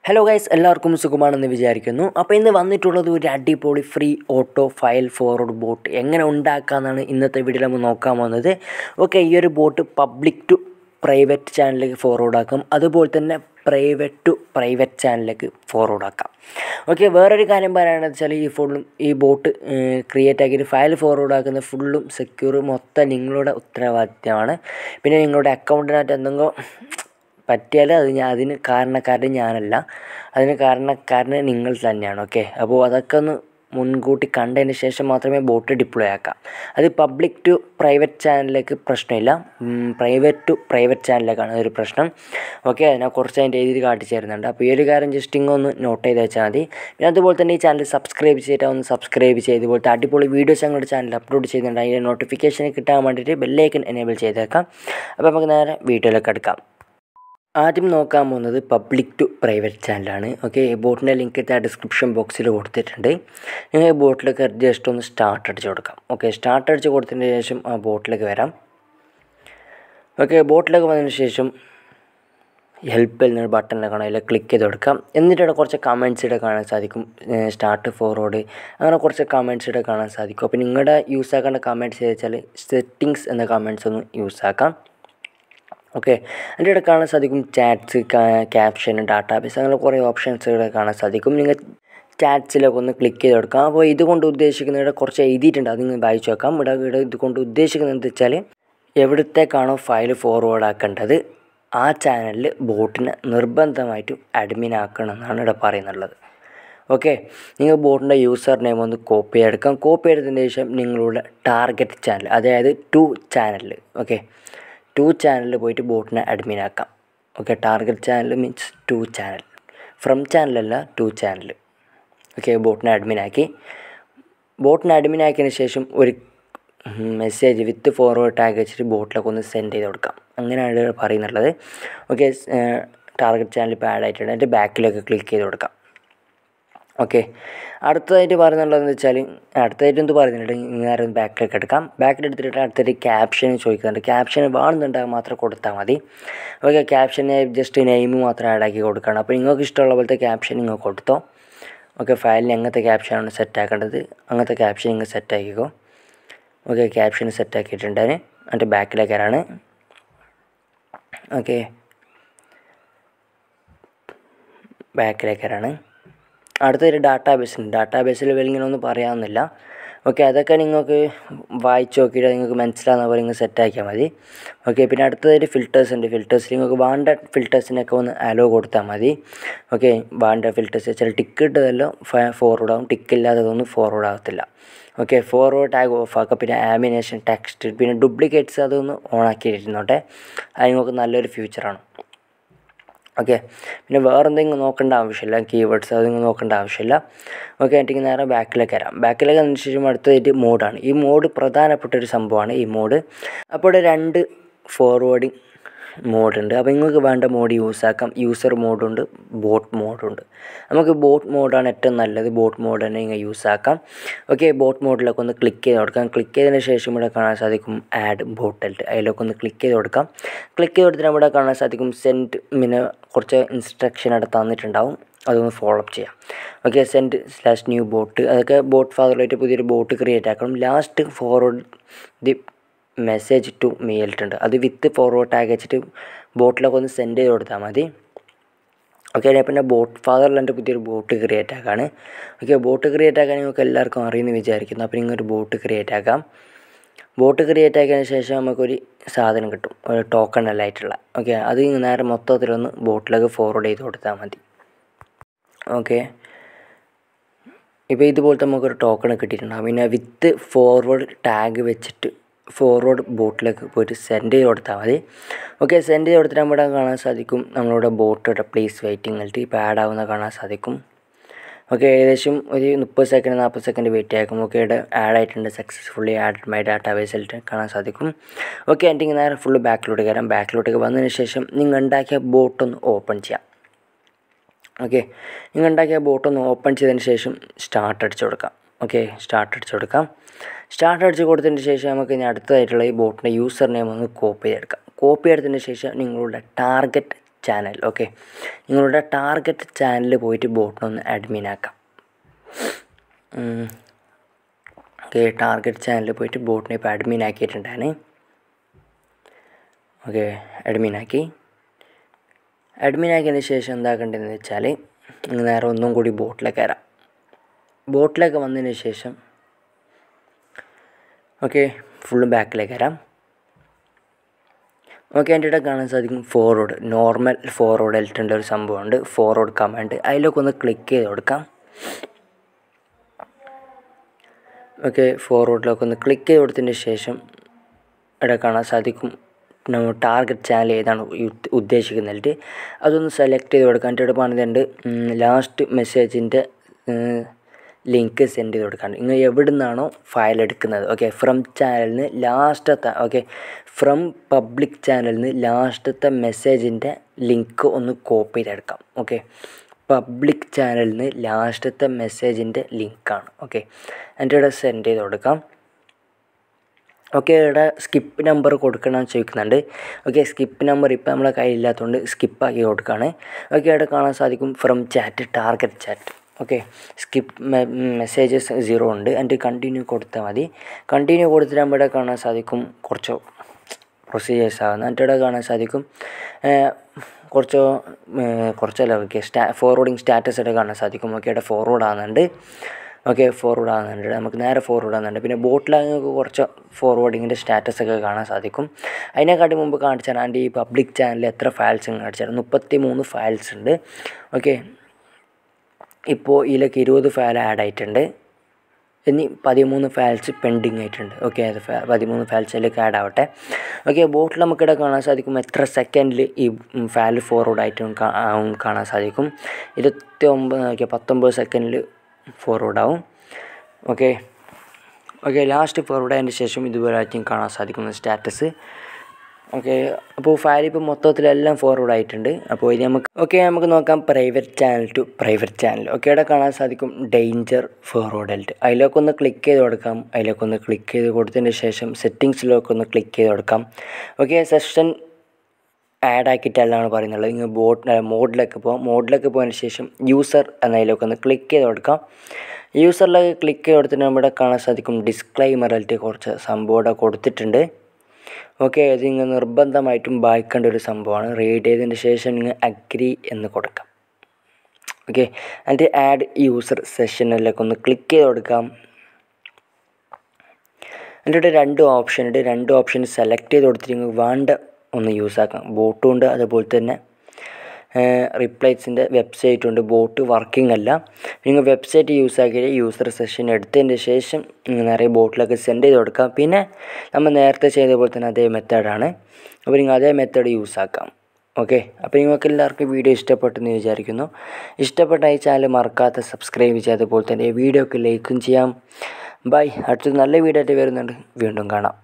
hello guys എല്ലാവർക്കും സുഖമാണെന്ന് വിചാരിക്കുന്നു അപ്പോൾ ഇന്ന് വന്നിട്ടുള്ളത് ഒരു അടിപൊളി free auto file forward bot എങ്ങനെ ഉണ്ടാക്കാമെന്നാണ് ഇന്നത്തെ വീഡിയോയിൽ നമ്മൾ നോക്കാൻ പോകുന്നത് ഓക്കെ ഈ ഒരു ബോട്ട് പബ്ലിക് ടു പ്രൈവറ്റ് ചാനലിലേക്ക് ഫോർവേഡ് ആക്കാം അതുപോലെ തന്നെ പ്രൈവറ്റ് ടു പ്രൈവറ്റ് ചാനലിലേക്ക് ഫോർവേഡ് ആക്കാം ഓക്കെ വേറൊരു കാര്യം പറയുകയാണെന്ന് വെച്ചാൽ ഈ ഫുള്ളും ഈ ബോട്ട് ക്രിയേറ്റ് ആക്കിയിട്ട് ഫയൽ ഫോർവേഡ് ആക്കുന്ന ഫുള്ളും സെക്യൂർ മൊത്തം നിങ്ങളുടെ ഉത്തരവാദിത്തമാണ് പിന്നെ നിങ്ങളുടെ അക്കൗണ്ടിനകത്ത് എന്തെങ്കിലും പറ്റിയാൽ അത് ഞാൻ അതിന് കാരണക്കാരൻ ഞാനല്ല അതിന് കാരണക്കാരൻ നിങ്ങൾ തന്നെയാണ് ഓക്കെ അപ്പോൾ അതൊക്കെ ഒന്ന് മുൻകൂട്ടി കണ്ടതിന് ശേഷം മാത്രമേ ബോട്ട് ഡിപ്ലോയ് ആക്കാം അത് പബ്ലിക് ടു പ്രൈവറ്റ് ചാനലിലേക്ക് പ്രശ്നമില്ല പ്രൈവറ്റ് ടു പ്രൈവറ്റ് ചാനലിലേക്കാണ് അതൊരു പ്രശ്നം ഓക്കെ അതിനെ കുറച്ച് അതിൻ്റെ രീതിയിൽ കാട്ടിച്ചു തരുന്നുണ്ട് അപ്പോൾ ഈ ഒരു കാര്യം ജസ്റ്റ് ഇങ്ങൊന്ന് നോട്ട് ചെയ്ത് വെച്ചാൽ മതി പിന്നെ അതുപോലെ തന്നെ ഈ ചാനൽ സബ്സ്ക്രൈബ് ചെയ്തിട്ട് ഒന്ന് സബ്സ്ക്രൈബ് ചെയ്ത് ഇതുപോലത്തെ അടിപൊളി വീഡിയോസ് ഞങ്ങളുടെ ചാനൽ അപ്ലോഡ് ചെയ്യുന്നുണ്ട് അതിൻ്റെ നോട്ടിഫിക്കേഷൻ കിട്ടാൻ വേണ്ടിയിട്ട് ബെല്ലൈക്കൻ എനേബിൾ ചെയ്തേക്കാം അപ്പോൾ നമുക്ക് നേരെ വീഡിയോയിലേക്ക് എടുക്കാം ആദ്യം നോക്കാൻ പോകുന്നത് പബ്ലിക് ടു പ്രൈവറ്റ് ചാനലാണ് ഓക്കെ ഈ ബോട്ടിൻ്റെ ലിങ്ക് ആ ഡിസ്ക്രിപ്ഷൻ ബോക്സിൽ കൊടുത്തിട്ടുണ്ട് നിങ്ങൾ ഈ ബോട്ടിലേക്ക് ജസ്റ്റ് ഒന്ന് സ്റ്റാർട്ട് അടിച്ച് കൊടുക്കാം ഓക്കെ സ്റ്റാർട്ട് അടിച്ച് കൊടുത്തതിന് ശേഷം ആ ബോട്ടിലേക്ക് വരാം ഓക്കെ ബോട്ടിലേക്ക് വന്നതിന് ശേഷം ഹെൽപ്പ് എന്നൊരു ബട്ടണിൽ കാണാം അതിൽ ക്ലിക്ക് ചെയ്ത് കൊടുക്കാം എന്നിട്ട് ഇവിടെ കുറച്ച് കമൻറ്റ്സ് ഇവിടെ കാണാൻ സാധിക്കും സ്റ്റാർട്ട് ഫോർവേഡ് അങ്ങനെ കുറച്ച് കമൻറ്റ്സ് ഇവിടെ കാണാൻ സാധിക്കും അപ്പോൾ നിങ്ങളുടെ യൂസ് ആക്കേണ്ട കമൻറ്റ്സ് വെച്ചാൽ സെറ്റിങ്സ് എന്ന കമൻറ്റ്സ് ഒന്ന് യൂസ് ആക്കാം ഓക്കെ അതിൻ്റെ ഇവിടെ കാണാൻ സാധിക്കും ചാറ്റ്സ് ക്യാപ്ഷൻ ഡാറ്റാബേസ് അങ്ങനെ കുറേ ഓപ്ഷൻസ് ഇവിടെ കാണാൻ സാധിക്കും നിങ്ങൾ ചാറ്റ്സിലൊക്കെ ഒന്ന് ക്ലിക്ക് ചെയ്ത് കൊടുക്കാം അപ്പോൾ ഇതുകൊണ്ട് ഉദ്ദേശിക്കുന്നത് ഇവിടെ കുറച്ച് എഴുതിയിട്ടുണ്ട് അത് നിങ്ങൾ വായിച്ചു നോക്കാം ഇവിടെ ഇവിടെ ഇതുകൊണ്ട് ഉദ്ദേശിക്കുന്നത് എന്താ വെച്ചാൽ എവിടത്തേക്കാണോ ഫയൽ ഫോർവേഡ് ആക്കേണ്ടത് ആ ചാനലിൽ ബോട്ടിനെ നിർബന്ധമായിട്ടും അഡ്മിൻ ആക്കണം എന്നാണ് ഇവിടെ പറയുന്നുള്ളത് ഓക്കെ നിങ്ങൾ ബോട്ടിൻ്റെ യൂസർ നെയിം ഒന്ന് കോപ്പി എടുക്കാം കോപ്പി എടുത്തതിന് ശേഷം നിങ്ങളുടെ ടാർഗറ്റ് ചാനൽ അതായത് ടു ചാനൽ ഓക്കെ ടു ചാനലിൽ പോയിട്ട് ബോട്ടിനെ അഡ്മിൻ ആക്കാം okay target channel means to channel from ചാനലല്ല ടു ചാനൽ ഓക്കെ ബോട്ടിനെ അഡ്മിൻ ആക്കി ബോട്ടിനെ അഡ്മിൻ ആക്കിയതിന് ശേഷം ഒരു മെസ്സേജ് വിത്ത് ഫോർവേഡ് ടാഗ് വെച്ചിട്ട് ബോട്ടിലൊക്കെ ഒന്ന് സെൻഡ് ചെയ്ത് കൊടുക്കാം അങ്ങനെയാണ് പറയുന്നുള്ളത് ഓക്കെ ടാർഗറ്റ് ചാനൽ ഇപ്പോൾ ആഡ് ആയിട്ടുണ്ട് അതിൻ്റെ ബാക്കിലൊക്കെ ക്ലിക്ക് ചെയ്ത് കൊടുക്കാം ഓക്കെ അടുത്തതായിട്ട് പറയുന്നുള്ളതെന്ന് വെച്ചാൽ അടുത്തതായിട്ട് എന്ത് പറയുന്നുണ്ട് നേരെ ബാക്കിലേക്ക് എടുക്കാം ബാക്കിൽ എടുത്തിട്ട് അടുത്തൊരു ക്യാപ്ഷൻ ചോദിക്കുന്നുണ്ട് ക്യാപ്ഷൻ വേണമെന്നുണ്ടെങ്കിൽ മാത്രം കൊടുത്താൽ മതി ഓക്കെ ക്യാപ്ഷന് ജസ്റ്റ് നെയിം മാത്രം ആഡ് ആക്കി കൊടുക്കണം അപ്പോൾ നിങ്ങൾക്ക് ഇഷ്ടമുള്ള പോലത്തെ ക്യാപ്ഷൻ നിങ്ങൾ കൊടുത്തോ ഓക്കെ ഫയലിന് എങ്ങനത്തെ ക്യാപ്ഷനാണ് സെറ്റ് ആക്കേണ്ടത് അങ്ങനത്തെ ക്യാപ്ഷൻ നിങ്ങൾ സെറ്റ് ആക്കിക്കോ ഓക്കെ ക്യാപ്ഷൻ സെറ്റ് ആക്കിയിട്ടുണ്ട് അതിൻ്റെ ബാക്കിലേക്കാണ് ഓക്കെ ബാക്കിലേക്കാണ് അടുത്തൊരു ഡാറ്റാബേസ് ഉണ്ട് ഡാറ്റാബേസിൽ വലിങ്ങനെ ഒന്നും പറയാമെന്നില്ല ഓക്കെ അതൊക്കെ നിങ്ങൾക്ക് വായിച്ച് നോക്കിയിട്ട് നിങ്ങൾക്ക് മനസ്സിലാകുന്ന പോലെ നിങ്ങൾ സെറ്റാക്കിയാൽ മതി ഓക്കെ പിന്നെ അടുത്തതായിട്ട് ഫിൽറ്റേഴ്സ് ഉണ്ട് ഫിൽറ്റേഴ്സിൽ നിങ്ങൾക്ക് വേണ്ട ഫിൽറ്റേഴ്സിനൊക്കെ ഒന്ന് അലോ കൊടുത്താൽ മതി ഓക്കെ വേണ്ട ഫിൽറ്റേഴ്സ് വെച്ചാൽ ടിക്ക് ഇട്ടതെല്ലാം ഫോർവേഡ് ആകും ടിക്ക് ഇല്ലാത്തതൊന്നും ഫോർവേഡ് ആകത്തില്ല ഓക്കെ ഫോർവേഡ് ടാഗ് ഓഫ് ആക്കുക പിന്നെ ആമിനേഷൻ ടെക്സ്റ്റ് പിന്നെ ഡ്യൂപ്ലിക്കേറ്റ്സ് അതൊന്ന് ഓൺ ആക്കിയിരുന്നോട്ടെ അത് നിങ്ങൾക്ക് നല്ലൊരു ഫ്യൂച്ചറാണ് ഓക്കെ പിന്നെ വേറെ എന്തെങ്കിലും നോക്കേണ്ട ആവശ്യമില്ല കീവേഡ്സ് അത് നിങ്ങൾ നോക്കേണ്ട ആവശ്യമില്ല ഓക്കെ എന്നിട്ട് നേരെ ബാക്കിലേക്ക് വരാം ബാക്കിലേക്ക് വന്നതിന് ശേഷം അടുത്തതായിട്ട് മോഡാണ് ഈ മോഡ് പ്രധാനപ്പെട്ട ഒരു സംഭവമാണ് ഈ മോഡ് അപ്പോൾ ഇവിടെ രണ്ട് ഫോർവേഡിങ് മോഡുണ്ട് അപ്പോൾ നിങ്ങൾക്ക് വേണ്ട മോഡ് യൂസ് ആക്കാം യൂസർ മോഡുണ്ട് ബോട്ട് മോഡുണ്ട് നമുക്ക് ബോട്ട് മോഡാണ് ഏറ്റവും നല്ലത് ബോട്ട് മോഡ് തന്നെ നിങ്ങൾ യൂസ് ആക്കാം ഓക്കെ ബോട്ട് മോഡിലൊക്കെ ഒന്ന് ക്ലിക്ക് ചെയ്ത് കൊടുക്കാം ക്ലിക്ക് ചെയ്തതിന് ശേഷം ഇവിടെ കാണാൻ സാധിക്കും ആഡ് ബോട്ടൽറ്റ് അതിലൊക്കെ ഒന്ന് ക്ലിക്ക് ചെയ്ത് കൊടുക്കാം ക്ലിക്ക് ചെയ്ത് കൊടുത്തിട്ട് ഇവിടെ കാണാൻ സാധിക്കും സെൻഡ് പിന്നെ കുറച്ച് ഇൻസ്ട്രക്ഷൻ അവിടെ തന്നിട്ടുണ്ടാവും അതൊന്ന് ഫോളോ അപ്പ് ചെയ്യാം okay send slash new bot അതൊക്കെ ബോട്ട് ഫാദറിലായിട്ട് പുതിയൊരു ബോട്ട് ക്രിയേറ്റ് ആക്കണം last forward the message to മെയിലിട്ടുണ്ട് അത് വിത്ത് ഫോർവേഡ് ടാഗ് വെച്ചിട്ട് ബോട്ടിലൊക്കെ ഒന്ന് സെൻഡ് ചെയ്ത് കൊടുത്താൽ മതി ഓക്കെ പിന്നെ ബോട്ട് ഫാദറിൽ എൻ്റെ പുതിയൊരു ബോട്ട് ക്രിയേറ്റ് ആക്കാണ് ഓക്കെ ബോട്ട് ക്രിയേറ്റ് ആക്കാൻ നിങ്ങൾക്ക് എല്ലാവർക്കും അറിയുമെന്ന് വിചാരിക്കുന്നു അപ്പോൾ നിങ്ങൾക്കൊരു ബോട്ട് ക്രിയേറ്റ് ആക്കാം ബോട്ട് ക്രിയേറ്റ് ആക്കിയതിന് ശേഷം നമുക്കൊരു സാധനം കിട്ടും ഒരു ടോക്കൺ എല്ലാം ആയിട്ടുള്ള ഓക്കെ അത് നേരെ മൊത്തത്തിലൊന്ന് ബോട്ടിലേക്ക് ഫോർവേഡ് ചെയ്ത് കൊടുത്താൽ മതി ഓക്കെ ഇപ്പോൾ ഇതുപോലത്തെ നമുക്കൊരു ടോക്കൺ കിട്ടിയിട്ടുണ്ടാകും പിന്നെ വിത്ത് ഫോർവേഡ് ടാഗ് വെച്ചിട്ട് ഫോർവേഡ് ബോട്ടിലേക്ക് പോയിട്ട് സെൻഡ് ചെയ്ത് കൊടുത്താൽ മതി ഓക്കെ സെൻഡ് ചെയ്ത് കൊടുത്തിട്ട് നമ്മുടെ കാണാൻ സാധിക്കും നമ്മളുടെ ബോട്ട് പ്ലേസ് വെയിറ്റിംഗ് ഇപ്പോൾ ആഡ് ആവുന്ന കാണാൻ സാധിക്കും ഓക്കെ ഏകദേശം ഒരു മുപ്പത് സെക്കൻഡ് നാൽപ്പത് സെക്കൻഡ് വെയിറ്റ് ആക്കും ഓക്കെ ഇവിടെ ആഡ് ആയിട്ടുണ്ട് സക്സസ്ഫുള്ളി ആഡ് മൈ ഡാറ്റാബേസിൽ കാണാൻ സാധിക്കും ഓക്കെ എൻ്റെ നേരെ ഫുള്ള് ബാക്കിലോട്ട് കയറാം ബാക്കിലോട്ടേക്ക് വന്നതിന് ശേഷം നിങ്ങൾ ഉണ്ടാക്കിയ ബോട്ടൊന്ന് ഓപ്പൺ ചെയ്യാം ഓക്കെ നിങ്ങൾ ഉണ്ടാക്കിയ ബോട്ടൊന്ന് ഓപ്പൺ ചെയ്തതിന് ശേഷം സ്റ്റാർട്ട് അടിച്ചു കൊടുക്കാം ഓക്കെ സ്റ്റാർട്ട് അടിച്ചു കൊടുക്കാം സ്റ്റാർട്ട് അടിച്ച് കൊടുത്തതിന് ശേഷം നമുക്ക് ഇനി അടുത്തതായിട്ടുള്ള ഈ ബോട്ടിൻ്റെ യൂസർ നെയിം ഒന്ന് കോപ്പി ചെയ്തെടുക്കാം കോപ്പി എടുത്തതിന് ശേഷം നിങ്ങളുടെ ടാർഗറ്റ് ചാനൽ ഓക്കെ നിങ്ങളുടെ ടാർഗറ്റ് ചാനലിൽ പോയിട്ട് ബോട്ടിനൊന്ന് അഡ്മിൻ ആക്കാം ഓക്കെ ടാർഗറ്റ് ചാനലിൽ പോയിട്ട് ബോട്ടിനെ ഇപ്പോൾ അഡ്മിൻ ആക്കിയിട്ടുണ്ടാണ് ഓക്കെ അഡ്മിൻ ആക്കി അഡ്മിൻ ആക്കിയതിന് ശേഷം എന്താക്കേണ്ടതെന്ന് വെച്ചാൽ നേരെ ഒന്നും കൂടി ബോട്ടിലേക്ക് കയറാം ബോട്ടിലേക്ക് വന്നതിന് ശേഷം ഓക്കെ ഫുള്ളും ബാക്കിലേക്ക് വരാം ഓക്കെ എൻ്റെ ഇവിടെ കാണാൻ സാധിക്കും ഫോർവേഡ് നോർമൽ ഫോർവേഡ് എൽറ്റുള്ള ഒരു സംഭവമുണ്ട് ഫോർവേഡ് കമാൻഡ് അതിലൊക്കെ ഒന്ന് ക്ലിക്ക് ചെയ്ത് കൊടുക്കാം ഓക്കെ ഫോർവേഡിലൊക്കെ ഒന്ന് ക്ലിക്ക് ചെയ്ത് കൊടുത്തതിന് ശേഷം ഇവിടെ കാണാൻ സാധിക്കും നമ്മൾ ടാർഗറ്റ് ചാനൽ ഏതാണ് ഉദ്ദ- ഉദ്ദേശിക്കുന്നിട്ട് അതൊന്ന് സെലക്ട് ചെയ്ത് കൊടുക്കാം എൻ്റെ ഇവിടെ പറഞ്ഞിട്ടുണ്ട് ലാസ്റ്റ് മെസ്സേജിൻ്റെ ലിങ്ക് സെൻഡ് ചെയ്ത് കൊടുക്കാണ്ട് നിങ്ങൾ എവിടെ നിന്നാണോ ഫയൽ എടുക്കുന്നത് ഓക്കെ ഫ്രം ചാനലിൽ നിന്ന് ലാസ്റ്റത്തെ ഓക്കെ ഫ്രം പബ്ലിക് ചാനലിൽ നിന്ന് ലാസ്റ്റത്തെ മെസ്സേജിൻ്റെ ലിങ്ക് ഒന്ന് കോപ്പി ചെയ്തെടുക്കാം ഓക്കെ പബ്ലിക് ചാനലിൽ നിന്ന് ലാസ്റ്റത്തെ മെസ്സേജിൻ്റെ ലിങ്കാണ് ഓക്കെ എൻ്റെ ഇവിടെ സെൻഡ് ചെയ്ത് കൊടുക്കാം ഓക്കെ ഇവിടെ സ്കിപ്പ് നമ്പർ കൊടുക്കണമെന്ന് ചോദിക്കുന്നുണ്ട് ഓക്കെ സ്കിപ്പ് നമ്പർ ഇപ്പോൾ നമ്മളെ കയ്യിലില്ലാത്തതുകൊണ്ട് സ്കിപ്പാക്കി കൊടുക്കുകയാണ് ഓക്കെ ഇവിടെ കാണാൻ സാധിക്കും from chat target chat okay skip messages zero ഉണ്ട് അതിൻ്റെ കണ്ടിന്യൂ കൊടുത്താൽ മതി കണ്ടിന്യൂ കൊടുത്തിട്ട് നമ്മുടെ കാണാൻ സാധിക്കും കുറച്ച് പ്രൊസീജിയേഴ്സ് ആകുന്നത് എന്നിട്ട് ഇവിടെ കാണാൻ സാധിക്കും ഏഹ്, കുറച്ച് ഏഹ്, കുറച്ചല്ല ഓക്കെ സ്റ്റാ ഫോർവേഡിങ് സ്റ്റാറ്റസ് ഇവിടെ കാണാൻ സാധിക്കും ഓക്കെ ഇവിടെ ഫോർവേഡ് ആകുന്നുണ്ട് ഓക്കെ ഫോർവേഡ് ആകുന്നുണ്ട് നമുക്ക് നേരെ ഫോർവേഡ് ആകുന്നുണ്ട് പിന്നെ ബോട്ടിലാങ്ങൾക്ക് കുറച്ച് ഫോർവേഡിങ്ങിൻ്റെ സ്റ്റാറ്റസ് ഒക്കെ കാണാൻ സാധിക്കും അതിനെക്കാട്ടി മുമ്പ് കാണിച്ചാൽ എൻ്റെ ഈ പബ്ലിക് ചാനലിൽ എത്ര ഫയൽസ് കാണിച്ചാൽ മുപ്പത്തി മൂന്ന് ഫയൽസ് ഉണ്ട് ഓക്കെ ഇപ്പോൾ ഇതിലേക്ക് ഇരുപത് ഫയൽ ആഡ് ആയിട്ടുണ്ട് ഇനി പതിമൂന്ന് ഫയൽസ് പെൻഡിങ് ആയിട്ടുണ്ട് ഓക്കെ അത് ഫ- പതിമൂന്ന് ഫയൽസിലേക്ക് ആഡ് ആവട്ടെ ഓക്കെ ബോട്ടിൽ നമുക്കിവിടെ കാണാൻ സാധിക്കും എത്ര സെക്കൻഡിൽ ഈ ഫയൽ ഫോർവേഡ് ആയിട്ടും കാ- ആവും കാണാൻ സാധിക്കും ഇരുപത്തി ഒമ്പത് ഓക്കെ പത്തൊമ്പത് സെക്കൻഡിൽ ഫോർവേഡ് ആവും ഓക്കെ ഓക്കെ ലാസ്റ്റ് ഫോർവേഡ് ആയതിന് ശേഷം ഇതുപോലെ ആയിരിക്കും കാണാൻ സാധിക്കുന്ന സ്റ്റാറ്റസ് ഓക്കെ അപ്പോൾ ഫയൽ ഇപ്പോൾ മൊത്തത്തിലെല്ലാം ഫോർവേഡ് ആയിട്ടുണ്ട് അപ്പോൾ ഇനി നമുക്ക് ഓക്കെ നമുക്ക് നോക്കാം private channel to private channel okay ഇവിടെ കാണാൻ സാധിക്കും ഡേഞ്ചർ ഫോർവേഡ് എൽറ്റ് അതിലേക്ക് ഒന്ന് ക്ലിക്ക് ചെയ്ത് കൊടുക്കാം അതിലേക്ക് ഒന്ന് ക്ലിക്ക് ചെയ്ത് കൊടുത്തതിന് ശേഷം സെറ്റിങ്സിലേക്ക് ഒന്ന് ക്ലിക്ക് ചെയ്ത് കൊടുക്കാം ഓക്കെ സെഷൻ ആഡ് ആക്കിയിട്ടല്ലാണ് പറയുന്നത് നിങ്ങൾ ബോട്ട് മോഡിലേക്ക് പോകാം മോഡിലേക്ക് പോയതിന് ശേഷം യൂസർ എന്നതിലേക്ക് ഒന്ന് ക്ലിക്ക് ചെയ്ത് കൊടുക്കാം യൂസറിലേക്ക് ക്ലിക്ക് ചെയ്ത് കൊടുത്തിട്ട് നമ്മുടെ കാണാൻ സാധിക്കും ഡിസ്ക്ലൈമറായിട്ട് കുറച്ച് സംഭവം ഇവിടെ കൊടുത്തിട്ടുണ്ട് ഓക്കെ ഇത് നിങ്ങൾ നിർബന്ധമായിട്ടും വായിക്കേണ്ട ഒരു സംഭവമാണ് റീഡ് ചെയ്തതിന് ശേഷം നിങ്ങൾ അഗ്രി എന്ന് കൊടുക്കാം ഓക്കെ എന്നിട്ട് ആഡ് യൂസർ സെഷനിലേക്ക് ഒന്ന് ക്ലിക്ക് ചെയ്ത് കൊടുക്കാം എൻ്റെ ഇവിടെ രണ്ട് ഓപ്ഷൻ ഉണ്ട് രണ്ട് ഓപ്ഷൻ സെലക്ട് ചെയ്ത് കൊടുത്തിട്ട് നിങ്ങൾക്ക് വേണ്ട ഒന്ന് യൂസ് ആക്കാം ബോട്ടും ഉണ്ട് അതുപോലെ തന്നെ റിപ്ലൈസിൻ്റെ വെബ്സൈറ്റ് ഉണ്ട് ബോട്ട് വർക്കിംഗ് അല്ല നിങ്ങൾ വെബ്സൈറ്റ് യൂസ് ആക്കിയിട്ട് യൂസർ സെഷൻ എടുത്തതിന് ശേഷം നിങ്ങൾ നേരെ ബോട്ടിലേക്ക് സെൻഡ് ചെയ്ത് കൊടുക്കാം പിന്നെ നമ്മൾ നേരത്തെ ചെയ്ത പോലെ തന്നെ അതേ മെത്തേഡാണ് അപ്പോൾ നിങ്ങൾ അതേ മെത്തേഡ് യൂസ് ആക്കാം ഓക്കെ അപ്പോൾ നിങ്ങൾക്ക് എല്ലാവർക്കും വീഡിയോ ഇഷ്ടപ്പെട്ടെന്ന് വിചാരിക്കുന്നു ഇഷ്ടപ്പെട്ട ഈ ചാനൽ മറക്കാതെ സബ്സ്ക്രൈബ് ചെയ്യുക അതുപോലെ തന്നെ ഈ വീഡിയോക്ക് ലൈക്കും ചെയ്യാം ബൈ അടുത്തൊരു നല്ല വീഡിയോ ആയിട്ട് വരുന്നുണ്ട് വീണ്ടും കാണാം